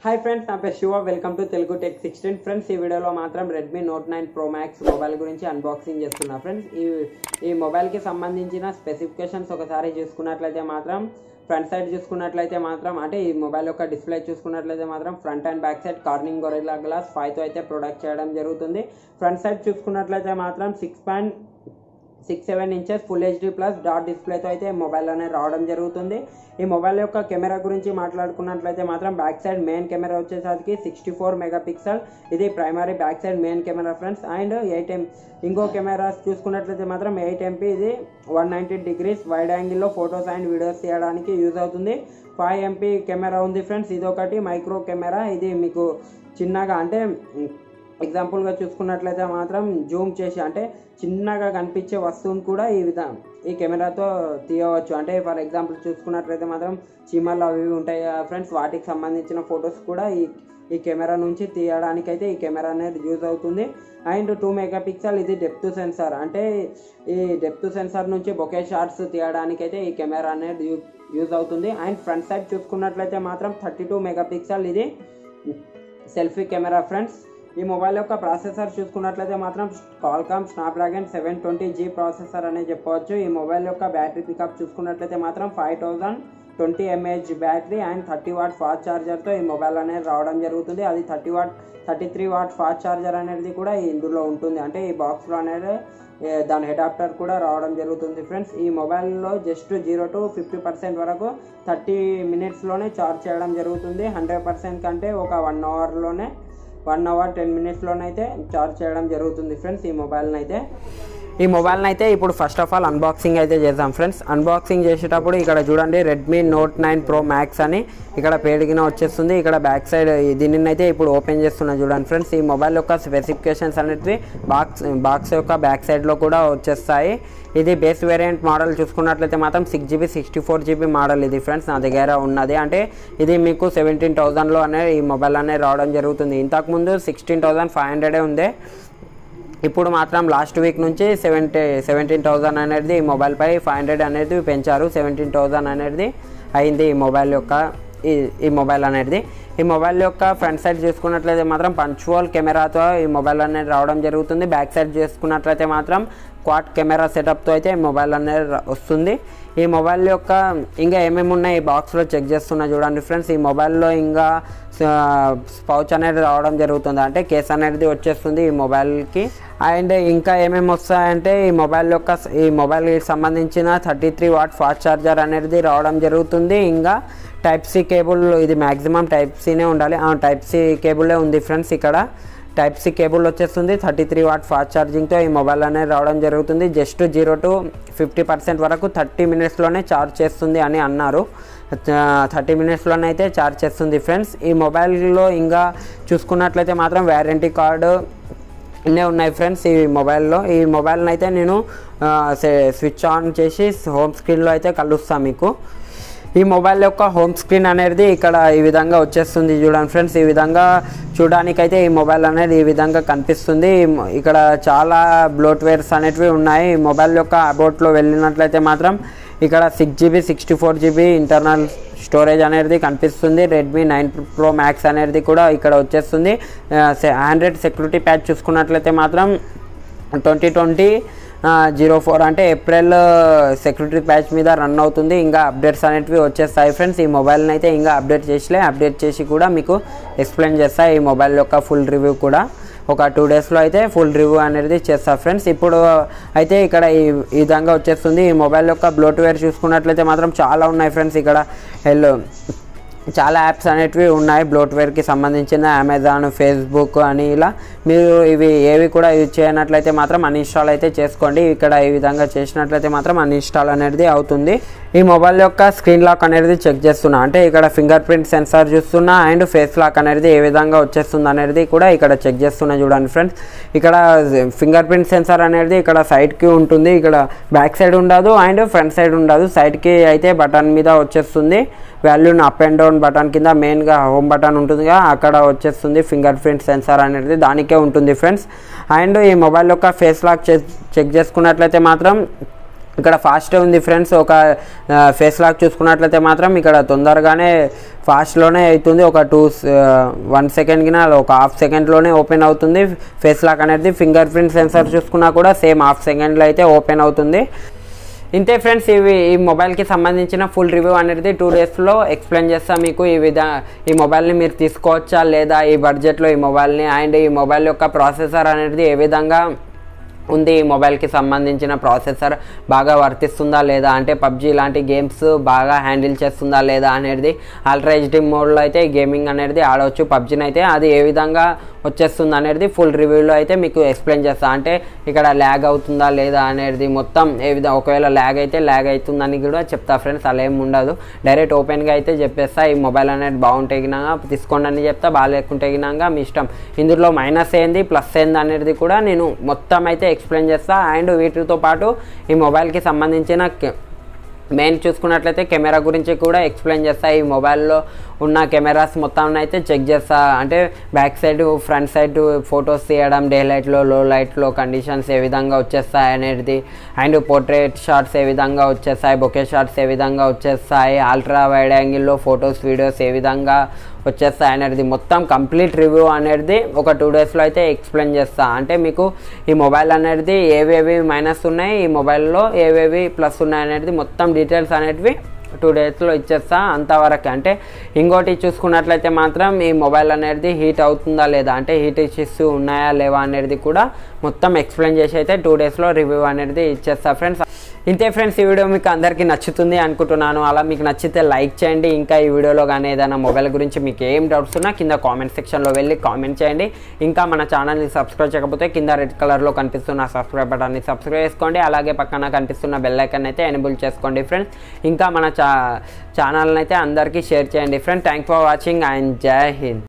hi friends నా పేరు Shiva welcome to Telugu tech sixteen friends ఈ వీడియోలో మాత్రం Redmi Note nine Pro Max mobile గురించి అన్బాక్సింగ్ చేస్తున్నా ఫ్రెండ్స్ ఈ ఈ మొబైల్కి సంబంధించిన స్పెసిఫికేషన్స్ ఒకసారి చూసుకున్నట్లయితే మాత్రం ఫ్రంట్ సైడ్ చూసుకున్నట్లయితే మాత్రం అంటే ఈ మొబైల్ యొక్క డిస్ప్లే చూసుకున్నట్లయితే మాత్రం front and back side Corning Gorilla glass ఫైవ్తో అయితే ప్రొడక్ట్ చేయడం జరుగుతుంది ఫ్రంట్ సైడ్ చూసుకున్నట్లయితే మాత్రం six point six seven inches full HD plus dot డిస్ప్లేతో అయితే మొబైల్ అనేది రావడం జరుగుతుంది ఈ మొబైల్ యొక్క కెమెరా గురించి మాట్లాడుకున్నట్లయితే మాత్రం బ్యాక్ సైడ్ మెయిన్ కెమెరా వచ్చేసరికి సిక్స్టీ ఫోర్ మెగాపిక్సెల్ ఇది primary back side main camera friends and eight M ఇంకో కెమెరాస్ చూసుకున్నట్లయితే మాత్రం ఎయిట్ ఎంపీ ఇది వన్ నైంటీ డిగ్రీస్ వైడ్ యాంగిల్లో ఫొటోస్ అండ్ వీడియోస్ తీయడానికి యూజ్ అవుతుంది ఫైవ్ ఎంపీ కెమెరా ఉంది ఫ్రెండ్స్ ఇది ఒకటి మైక్రో కెమెరా ఇది మీకు చిన్నగా అంటే ఎగ్జాంపుల్గా చూసుకున్నట్లయితే మాత్రం జూమ్ చేసి అంటే చిన్నగా కనిపించే వస్తువుని కూడా ఈ విధంగా ఈ కెమెరాతో తీయవచ్చు అంటే ఫర్ ఎగ్జాంపుల్ చూసుకున్నట్లయితే మాత్రం చీమలు అవి ఇవి ఉంటాయి కదా ఫ్రెండ్స్ వాటికి సంబంధించిన ఫొటోస్ కూడా ఈ ఈ కెమెరా నుంచి తీయడానికి అయితే ఈ కెమెరా అనేది యూజ్ అవుతుంది అండ్ టూ మెగా పిక్సెల్ ఇది డెప్త్ సెన్సార్ అంటే ఈ డెప్త్ సెన్సార్ నుంచి బొకే షార్ట్స్ తీయడానికి అయితే ఈ కెమెరా అనేది యూజ్ అవుతుంది అండ్ ఫ్రంట్ సైడ్ చూసుకున్నట్లయితే మాత్రం థర్టీ టూ మెగా పిక్సెల్ ఇది సెల్ఫీ కెమెరా ఫ్రెండ్స్ ఈ మొబైల్ యొక్క ప్రాసెసర్ చూసుకున్నట్లయితే మాత్రం Qualcomm Snapdragon seven twenty G processor అనే చెప్పవచ్చు ఈ మొబైల్ యొక్క బ్యాటరీ పికప్ చూసుకున్నట్లయితే మాత్రం five thousand twenty mAh battery and thirty watt fast ఛార్జర్తో ఈ మొబైల్ అనేది రావడం జరుగుతుంది అది thirty watt thirty three watt fast charger అనేది కూడా ఇందులో ఉంటుంది అంటే ఈ బాక్స్లో అనేది ఏ, దాని అడాప్టర్ కూడా రావడం జరుగుతుంది ఫ్రెండ్స్ ఈ మొబైల్లో just zero to fifty percent వరకు థర్టీ మినిట్స్లోనే ఛార్జ్ చేయడం జరుగుతుంది హండ్రెడ్ పర్సెంట్ కంటే ఒక వన్ అవర్లోనే వన్ అవర్ టెన్ మినిట్స్లోనైతే ఛార్జ్ చేయడం జరుగుతుంది ఫ్రెండ్స్ ఈ మొబైల్ని అయితే ఈ మొబైల్ని అయితే ఇప్పుడు ఫస్ట్ ఆఫ్ ఆల్ అన్బాక్సింగ్ అయితే చేద్దాం ఫ్రెండ్స్ అన్బాక్సింగ్ చేసేటప్పుడు ఇక్కడ చూడండి Redmi Note nine Pro Max అని ఇక్కడ పేడిగిన వచ్చేస్తుంది ఇక్కడ బ్యాక్ సైడ్ దీనిని అయితే ఇప్పుడు ఓపెన్ చేస్తున్నా చూడండి ఫ్రెండ్స్ ఈ మొబైల్ యొక్క స్పెసిఫికేషన్స్ అనేటివి బాక్స్ బాక్స్ యొక్క బ్యాక్ సైడ్లో కూడా వచ్చేస్తాయి ఇది బేస్ వేరియంట్ మోడల్ చూసుకున్నట్లయితే మాత్రం six GB sixty four GB model ఇది ఫ్రెండ్స్ నా దగ్గర ఉన్నది అంటే ఇది మీకు సెవెంటీన్ థౌజండ్లో అనేది ఈ మొబైల్ అనేది రావడం జరుగుతుంది ఇంతకుముందు సిక్స్టీన్ థౌజండ్ ఫైవ్ హండ్రెడే ఉంది ఇప్పుడు మాత్రం లాస్ట్ వీక్ నుంచి సెవెంటీ సెవెంటీన్ థౌజండ్ అనేది ఈ మొబైల్పై ఫైవ్ హండ్రెడ్ అనేది పెంచారు సెవెంటీన్ థౌజండ్ అనేది అయింది ఈ మొబైల్ యొక్క ఈ ఈ మొబైల్ అనేది ఈ మొబైల్ యొక్క ఫ్రంట్ సైడ్ చూసుకున్నట్లయితే మాత్రం పంచువల్ కెమెరాతో ఈ మొబైల్ అనేది రావడం జరుగుతుంది బ్యాక్ సైడ్ చూసుకున్నట్లయితే మాత్రం క్వాడ్ కెమెరా సెటప్తో అయితే ఈ మొబైల్ అనేది ర- వస్తుంది ఈ మొబైల్ యొక్క ఇంకా ఏమేమి ఉన్నాయి ఈ బాక్స్లో చెక్ చేస్తున్నా చూడండి ఫ్రెండ్స్ ఈ మొబైల్లో ఇంకా పౌచ్ అనేది రావడం జరుగుతుంది అంటే కేస్ అనేది వచ్చేస్తుంది ఈ మొబైల్కి అండ్ ఇంకా ఏమేమి వస్తాయంటే ఈ మొబైల్ యొక్క ఈ మొబైల్కి సంబంధించిన thirty three watt fast charger అనేది రావడం జరుగుతుంది ఇంకా టైప్ సి కేబుల్ ఇది మ్యాక్సిమం టైప్ సీనే ఉండాలి టైప్ సి కేబులే ఉంది ఫ్రెండ్స్ ఇక్కడ టైప్ సి కేబుల్ వచ్చేస్తుంది థర్టీ త్రీ వాట్ ఫాస్ట్ ఛార్జింగ్తో ఈ మొబైల్ అనేది రావడం జరుగుతుంది just zero to fifty percent వరకు థర్టీ మినిట్స్లోనే ఛార్జ్ చేస్తుంది అని అన్నారు థర్టీ మినిట్స్లోనే అయితే ఛార్జ్ చేస్తుంది ఫ్రెండ్స్ ఈ మొబైల్లో ఇంకా చూసుకున్నట్లయితే మాత్రం వ్యారంటీ కార్డు ఇన్నే ఉన్నాయి ఫ్రెండ్స్ ఈ మొబైల్లో ఈ మొబైల్ని అయితే నేను ఆ, సె- స్విచ్ ఆన్ చేసి హోమ్ స్క్రీన్లో అయితే కలుస్తాను మీకు ఈ మొబైల్ యొక్క హోమ్ స్క్రీన్ అనేది ఇక్కడ ఈ విధంగా వచ్చేస్తుంది చూడండి ఫ్రెండ్స్ ఈ విధంగా చూడడానికైతే ఈ మొబైల్ అనేది ఈ విధంగా కనిపిస్తుంది ఈ మొ- ఇక్కడ చాలా బ్లోట్వేర్స్ అనేటివి ఉన్నాయి ఈ మొబైల్ యొక్క అబౌట్లో వెళ్ళినట్లయితే మాత్రం ఇక్కడ six GB sixty four GB internal storage అనేది కనిపిస్తుంది రెడ్మీ నైన్ ప్రో మ్యాక్స్ అనేది కూడా ఇక్కడ వచ్చేస్తుంది హండ్రెడ్ సెక్యూరిటీ ప్యాచ్ చూసుకున్నట్లయితే మాత్రం ట్వంటీ ట్వంటీ జీరో ఫోర్ అంటే ఏప్రిల్ సెక్యూరిటీ ప్యాచ్ మీద రన్ అవుతుంది ఇంకా అప్డేట్స్ అనేటివి వచ్చేస్తాయి ఫ్రెండ్స్ ఈ మొబైల్ని అయితే ఇంకా అప్డేట్ చేసిలే అప్డేట్ చేసి కూడా మీకు ఎక్స్ప్లెయిన్ చేస్తాయి ఈ మొబైల్ యొక్క ఫుల్ రివ్యూ కూడా ఒక టూ డేస్లో అయితే ఫుల్ రివ్యూ అనేది చేస్తా ఫ్రెండ్స్ ఇప్పుడు అయితే ఇక్కడ ఈ ఈ విధంగా వచ్చేస్తుంది ఈ మొబైల్ యొక్క బ్లోట్వేర్ చూసుకున్నట్లయితే మాత్రం చాలా ఉన్నాయి ఫ్రెండ్స్ ఇక్కడ హెల్లో చాలా యాప్స్ అనేటివి ఉన్నాయి బ్లోట్వేర్కి సంబంధించిన అమెజాన్ ఫేస్బుక్ అని ఇలా మీరు ఇవి ఏవి కూడా యూజ్ చేయనట్లయితే మాత్రం అన్ఇన్స్టాల్ అయితే చేసుకోండి ఇక్కడ ఈ విధంగా చేసినట్లయితే మాత్రం అన్ఇన్స్టాల్ అనేది అవుతుంది ఈ మొబైల్ యొక్క స్క్రీన్ లాక్ అనేది చెక్ చేస్తున్నా అంటే ఇక్కడ ఫింగర్ ప్రింట్ సెన్సార్ చూస్తున్నా అండ్ ఫేస్ లాక్ అనేది ఏ విధంగా వచ్చేస్తుంది అనేది కూడా ఇక్కడ చెక్ చేస్తున్నా చూడండి ఫ్రెండ్స్ ఇక్కడ ఫింగర్ ప్రింట్ సెన్సార్ అనేది ఇక్కడ సైడ్కి ఉంటుంది ఇక్కడ బ్యాక్ సైడ్ ఉండదు అండ్ ఫ్రంట్ సైడ్ ఉండదు సైడ్కి అయితే బటన్ మీద వచ్చేస్తుంది వాల్యూని అప్ అండ్ డౌన్ బటన్ కింద మెయిన్గా హోమ్ బటన్ ఉంటుందిగా అక్కడ వచ్చేస్తుంది ఫింగర్ ప్రింట్ సెన్సార్ అనేది దానికే ఉంటుంది ఫ్రెండ్స్ అండ్ ఈ మొబైల్ యొక్క ఫేస్ లాక్ చెక్ చేసుకున్నట్లయితే మాత్రం ఇక్కడ ఫాస్ట్ ఉంది ఫ్రెండ్స్ ఒక ఫేస్ లాక్ చూసుకున్నట్లయితే మాత్రం ఇక్కడ తొందరగానే ఫాస్ట్లోనే అవుతుంది ఒక టూ వన్ సెకండ్కిన ఒక హాఫ్ సెకండ్లోనే ఓపెన్ అవుతుంది ఫేస్ లాక్ అనేది ఫింగర్ ప్రింట్ సెన్సార్ చూసుకున్నా కూడా సేమ్ హాఫ్ సెకండ్లో అయితే ఓపెన్ అవుతుంది ఇంతే ఫ్రెండ్స్ ఇవి ఈ మొబైల్కి సంబంధించిన ఫుల్ రివ్యూ అనేది టూ డేస్లో ఎక్స్ప్లెయిన్ చేస్తా మీకు ఈ విధంగా ఈ మొబైల్ని మీరు తీసుకోవచ్చా లేదా ఈ బడ్జెట్లో ఈ మొబైల్ని అండ్ ఈ మొబైల్ యొక్క ప్రాసెసర్ అనేది ఏ విధంగా ఉంది ఈ మొబైల్కి సంబంధించిన ప్రాసెసర్ బాగా వర్తిస్తుందా లేదా అంటే పబ్జీ లాంటి గేమ్స్ బాగా హ్యాండిల్ చేస్తుందా లేదా అనేది అల్ట్రా హెచ్డి మోడ్లో అయితే గేమింగ్ అనేది ఆడవచ్చు పబ్జీని అయితే అది ఏ విధంగా వచ్చేస్తుంది అనేది ఫుల్ రివ్యూలో అయితే మీకు ఎక్స్ప్లెయిన్ చేస్తా అంటే ఇక్కడ ల్యాగ్ అవుతుందా లేదా అనేది మొత్తం ఏ విధంగా ఒకవేళ ల్యాగ్ అయితే ల్యాగ్ అవుతుందని కూడా చెప్తా ఫ్రెండ్స్ అలా ఏమి ఉండదు డైరెక్ట్ ఓపెన్గా అయితే చెప్పేస్తా ఈ మొబైల్ అనేది బాగుంటే గినాక తీసుకోండి అని చెప్తా బాగాలేకుంటే గినాక మీ ఇష్టం ఇందులో మైనస్ ఏంది ప్లస్ ఏంది అనేది కూడా నేను మొత్తం అయితే ఎక్స్ప్లెయిన్ చేస్తా అండ్ వీటితో పాటు ఈ మొబైల్కి సంబంధించిన మెయిన్ చూసుకున్నట్లయితే కెమెరా గురించి కూడా ఎక్స్ప్లెయిన్ చేస్తా ఈ మొబైల్లో ఉన్న కెమెరాస్ మొత్తం అయితే చెక్ చేస్తా అంటే back side front side photos తీయడం డే లైట్లో లో లైట్లో కండిషన్స్ ఏ విధంగా వచ్చేస్తాయి అనేది అండ్ పోర్ట్రేట్ షాట్స్ ఏ విధంగా వచ్చేస్తాయి బొకే షాట్స్ ఏ విధంగా వచ్చేస్తాయి అల్ట్రా వైడ్ యాంగిల్లో ఫొటోస్ వీడియోస్ ఏ విధంగా వచ్చేస్తాయి అనేది మొత్తం కంప్లీట్ రివ్యూ అనేది ఒక టూ డేస్లో అయితే ఎక్స్ప్లెయిన్ చేస్తా అంటే మీకు ఈ మొబైల్ అనేది ఏవేవి మైనస్ ఉన్నాయి ఈ మొబైల్లో ఏవేవి ప్లస్ ఉన్నాయి అనేది మొత్తం డీటెయిల్స్ అనేటివి టూ డేస్లో ఇచ్చేస్తా అంతవరకు అంటే ఇంకోటి చూసుకున్నట్లయితే మాత్రం ఈ మొబైల్ అనేది హీట్ అవుతుందా లేదా అంటే హీట్ ఇష్యూస్ ఉన్నాయా లేవా అనేది కూడా మొత్తం ఎక్స్ప్లెయిన్ చేసి అయితే టూ డేస్లో రివ్యూ అనేది ఇచ్చేస్తా ఫ్రెండ్స్ ఇంతే ఫ్రెండ్స్ ఈ వీడియో మీకు అందరికీ నచ్చుతుంది అనుకుంటున్నాను అలా మీకు నచ్చితే లైక్ చేయండి ఇంకా ఈ వీడియోలో కానీ ఏదైనా మొబైల్ గురించి మీకు ఏం డౌట్స్ ఉన్నా కింద కామెంట్ సెక్షన్లో వెళ్ళి కామెంట్ చేయండి ఇంకా మన ఛానల్ని సబ్స్క్రైబ్ చేయకపోతే కింద రెడ్ కలర్లో కనిపిస్తున్న సబ్స్క్రైబ్ బటన్ని సబ్స్క్రైబ్ చేసుకోండి అలాగే పక్కన కనిపిస్తున్న బెల్ ఐకన్ అయితే ఎనేబుల్ చేసుకోండి ఫ్రెండ్స్ ఇంకా మన ఛా ఛానల్ని అయితే అందరికీ షేర్ చేయండి friend thank for watching and జై హింద్